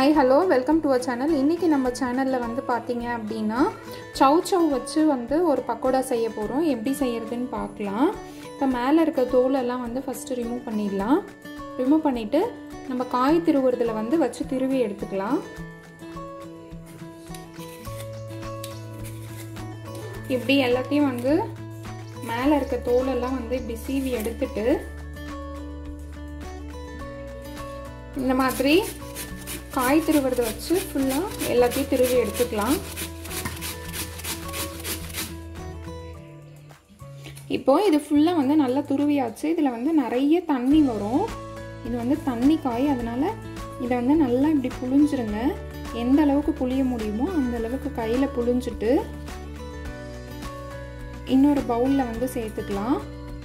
hi hello welcome to our channel இன்றைக்கி நம்ம சேனலில் வந்து பார்த்தீங்க அப்படின்னா சவ் சவ் வச்சு வந்து ஒரு பக்கோடா செய்ய போகிறோம் எப்படி செய்யறதுன்னு பார்க்கலாம் இப்போ மேலே இருக்க தோலெல்லாம் வந்து ஃபஸ்ட்டு ரிமூவ் பண்ணிடலாம் ரிமூவ் பண்ணிவிட்டு நம்ம காய் திருவுறதுல வந்து வச்சு திருவி எடுத்துக்கலாம் இப்படி எல்லாத்தையும் வந்து மேலே இருக்க தோலெல்லாம் வந்து இப்படி சீவி எடுத்துட்டு இந்த மாதிரி காய் திருவுறதை வச்சு ஃபுல்லாக எல்லாத்தையும் திருவி எடுத்துக்கலாம் இப்போ இது ஃபுல்லாக வந்து நல்லா துருவியாச்சு இதில் வந்து நிறைய தண்ணி வரும் இது வந்து தண்ணி காய் அதனால் இதை வந்து நல்லா இப்படி புழிஞ்சிருங்க எந்த அளவுக்கு புளிய முடியுமோ அந்த அளவுக்கு கையில் புழிஞ்சிட்டு இன்னொரு பவுலில் வந்து சேர்த்துக்கலாம்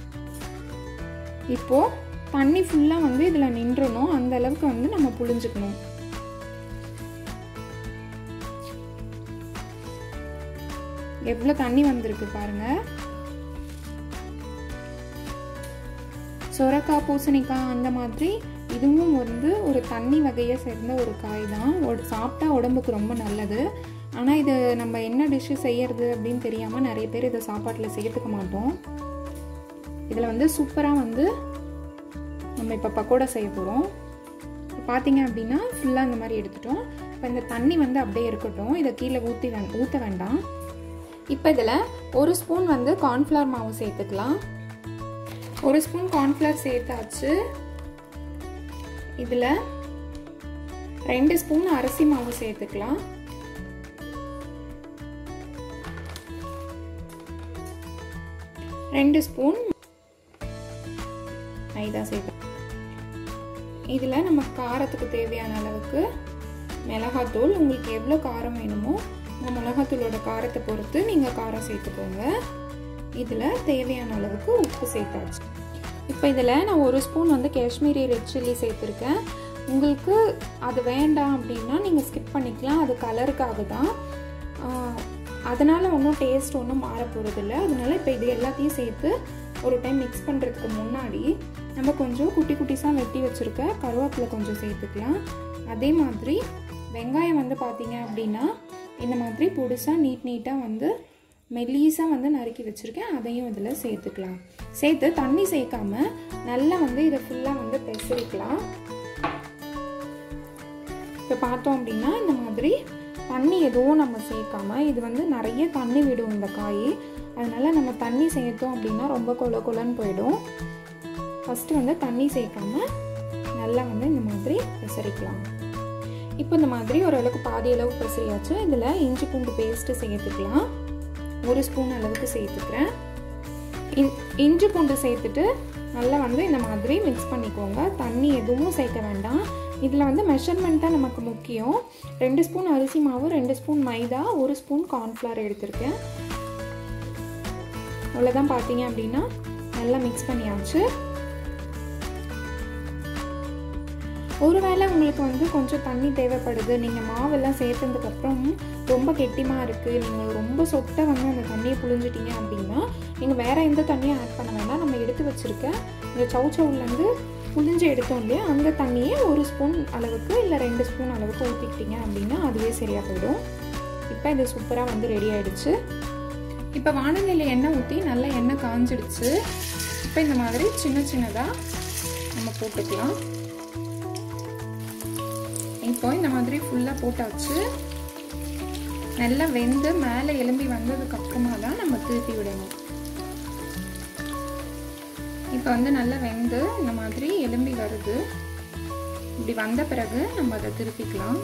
இப்போது தண்ணி ஃபுல்லாக வந்து இதில் நின்றணும் அந்த அளவுக்கு வந்து நம்ம புழிஞ்சுக்கணும் எவ்வளோ தண்ணி வந்திருக்கு பாருங்க சொரக்காய் பூசணிக்காய் அந்த மாதிரி இதுவும் வந்து ஒரு தண்ணி வகையை சேர்ந்த ஒரு காய் தான் சாப்பிட்டா உடம்புக்கு ரொம்ப நல்லது ஆனால் இது நம்ம என்ன டிஷ்ஷு செய்யறது அப்படின்னு தெரியாமல் நிறைய பேர் இதை சாப்பாட்டில் சேர்த்துக்க மாட்டோம் இதில் வந்து சூப்பராக வந்து நம்ம இப்போ பக்கோடா செய்ய போகிறோம் பார்த்தீங்க அப்படின்னா ஃபுல்லாக இந்த மாதிரி எடுத்துட்டோம் இப்போ இந்த தண்ணி வந்து அப்படியே இருக்கட்டும் இதை கீழே ஊற்றி வே ஊற்ற வேண்டாம் இப்போ இதில் ஒரு ஸ்பூன் வந்து கார்ன்ஃப்ளவர் மாவு சேர்த்துக்கலாம் ஒரு ஸ்பூன் கார்ன்ஃப்ளவர் சேர்த்தாச்சு இதில் ரெண்டு ஸ்பூன் அரிசி மாவு சேர்த்துக்கலாம் ரெண்டு ஸ்பூன் மைதா சேர்த்து இதில் நம்ம காரத்துக்கு தேவையான அளவுக்கு மிளகாத்தூள் உங்களுக்கு எவ்வளோ காரம் வேணுமோ உங்கள் மிளகாத்தூளோட காரத்தை பொறுத்து நீங்கள் காரம் சேர்த்துக்கோங்க இதில் தேவையான அளவுக்கு உப்பு சேர்த்தாச்சு இப்போ இதில் நான் ஒரு ஸ்பூன் வந்து காஷ்மீரி ரெட் சில்லி சேர்த்துருக்கேன் உங்களுக்கு அது வேண்டாம் அப்படின்னா நீங்கள் ஸ்கிப் பண்ணிக்கலாம் அது கலருக்காக தான் அதனால் ஒன்றும் டேஸ்ட் ஒன்றும் மாற போகிறதில்ல அதனால இப்போ இது எல்லாத்தையும் சேர்த்து ஒரு டைம் மிக்ஸ் பண்ணுறதுக்கு முன்னாடி நம்ம கொஞ்சம் குட்டி குட்டிஸாக வெட்டி வச்சுருக்க கருவேப்பிலை கொஞ்சம் சேர்த்துக்கலாம் அதே மாதிரி வெங்காயம் வந்து பார்த்தீங்க அப்படின்னா இந்த மாதிரி பொடிசாக நீட் நீட்டாக வந்து மெல்லீஸாக வந்து நறுக்கி வச்சுருக்கேன் அதையும் இதில் சேர்த்துக்கலாம் சேர்த்து தண்ணி சேர்க்காம நல்லா வந்து இதை ஃபுல்லாக வந்து பெசரிக்கலாம் இப்போ பார்த்தோம் அப்படின்னா இந்த மாதிரி தண்ணி எதுவும் நம்ம சேர்க்காம இது வந்து நிறைய தண்ணி விடும் இந்த காய் அதனால் நம்ம தண்ணி சேர்த்தோம் அப்படின்னா ரொம்ப கொல கொலன்னு போயிடும் ஃபஸ்ட்டு வந்து தண்ணி சேர்க்காம நல்லா வந்து இந்த மாதிரி பெசரிக்கலாம் இப்போ இந்த மாதிரி ஓரளவுக்கு பாதி அளவு பெசரியாச்சு இதில் இஞ்சி பூண்டு பேஸ்ட்டு சேர்த்துக்கலாம் ஒரு ஸ்பூன் அளவுக்கு சேர்த்துக்கிறேன் இஞ்சி பூண்டு சேர்த்துட்டு நல்லா வந்து இந்த மாதிரி மிக்ஸ் பண்ணிக்கோங்க தண்ணி எதுவும் சேர்க்க வேண்டாம் இதில் வந்து மெஷர்மெண்ட்டாக நமக்கு முக்கியம் ரெண்டு ஸ்பூன் அரிசி மாவு ரெண்டு ஸ்பூன் மைதா ஒரு ஸ்பூன் கார்ன்ஃப்ளவர் எடுத்திருக்கேன் அவ்வளோதான் பார்த்தீங்க அப்படின்னா நல்லா மிக்ஸ் பண்ணியாச்சு ஒருவேளை உங்களுக்கு வந்து கொஞ்சம் தண்ணி தேவைப்படுது நீங்கள் மாவெல்லாம் சேர்த்ததுக்கப்புறம் ரொம்ப கெட்டிமாக இருக்குது நீங்கள் ரொம்ப சொட்டை வந்து அந்த தண்ணியை புழிஞ்சிட்டிங்க அப்படின்னா நீங்கள் வேறு எந்த தண்ணியும் ஆட் பண்ண வேண்டாம் நம்ம எடுத்து வச்சுருக்க இந்த சவு சவுலேருந்து புழிஞ்சு எடுத்தோம் இல்லையா அந்த தண்ணியே ஒரு ஸ்பூன் அளவுக்கு இல்லை ரெண்டு ஸ்பூன் அளவுக்கு ஊற்றிக்கிட்டிங்க அப்படின்னா அதுவே சரியாக போயிடும் இப்போ இது சூப்பராக வந்து ரெடி ஆகிடுச்சு இப்போ வானநிலையில் எண்ணெய் ஊற்றி நல்லா எண்ணெய் காஞ்சிடுச்சு இப்போ இந்த மாதிரி சின்ன சின்னதாக நம்ம போட்டுக்கலாம் இப்போ இந்த மாதிரி ஃபுல்லாக போட்டாச்சு நல்லா வெந்து மேலே எலும்பி வந்ததுக்கு அப்புறமா தான் நம்ம திருப்பி விடணும் இப்போ வந்து நல்லா வெந்து இந்த மாதிரி எலும்பி வருது இப்படி வந்த பிறகு நம்ம அதை திருப்பிக்கலாம்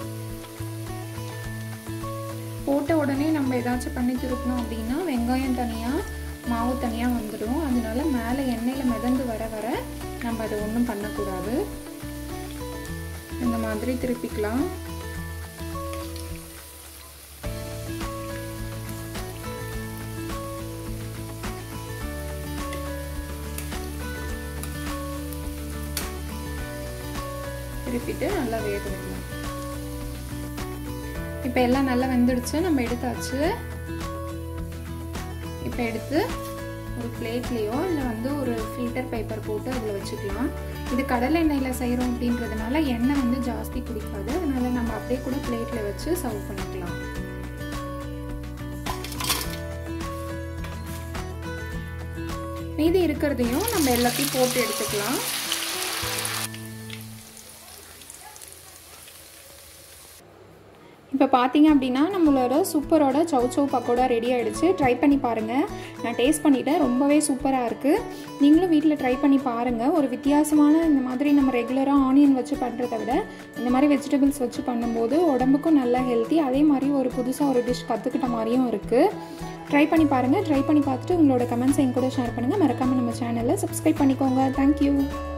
போட்ட உடனே நம்ம ஏதாச்சும் பண்ணி திருப்பணும் அப்படின்னா வெங்காயம் தனியாக மாவு தனியாக வந்துடும் அதனால மேலே எண்ணெயில் மிதந்து வர வர நம்ம அதை ஒன்றும் பண்ணக்கூடாது இந்த மாதிரி திருப்பிக்கலாம் திருப்பிட்டு நல்லா வேக வைக்கலாம் இப்போ எல்லாம் நல்லா வெந்துடுச்சு நம்ம எடுத்தாச்சு இப்போ எடுத்து ஒரு பிளேட்லேயோ இல்லை வந்து ஒரு ஃபில்டர் பேப்பர் போட்டு அதில் வச்சுக்கலாம் இது கடலை எண்ணெயில் செய்கிறோம் அப்படின்றதுனால எண்ணெய் வந்து ஜாஸ்தி குடிக்காது அதனால நம்ம அப்படியே கூட பிளேட்டில் வச்சு சர்வ் பண்ணிக்கலாம் மீதி இருக்கிறதையும் நம்ம எல்லாத்தையும் போட்டு எடுத்துக்கலாம் இப்போ பார்த்தீங்க அப்படின்னா நம்மளோட சூப்பரோட சவு சவு பக்கோடா ரெடி ஆகிடுச்சு ட்ரை பண்ணி பாருங்கள் நான் டேஸ்ட் பண்ணிவிட்டேன் ரொம்பவே சூப்பராக இருக்குது நீங்களும் வீட்டில் ட்ரை பண்ணி பாருங்கள் ஒரு வித்தியாசமான இந்த மாதிரி நம்ம ரெகுலராக ஆனியன் வச்சு பண்ணுறத விட இந்த மாதிரி வெஜிடபிள்ஸ் வச்சு பண்ணும்போது உடம்புக்கும் நல்லா ஹெல்த்தி அதே மாதிரி ஒரு புதுசாக ஒரு டிஷ் கற்றுக்கிட்ட மாதிரியும் இருக்குது ட்ரை பண்ணி பாருங்கள் ட்ரை பண்ணி பார்த்துட்டு உங்களோட கமெண்ட்ஸ் என் கூட ஷேர் பண்ணுங்கள் மறக்காமல் நம்ம சேனலை சப்ஸ்கிரைப் பண்ணிக்கோங்க தேங்க்யூ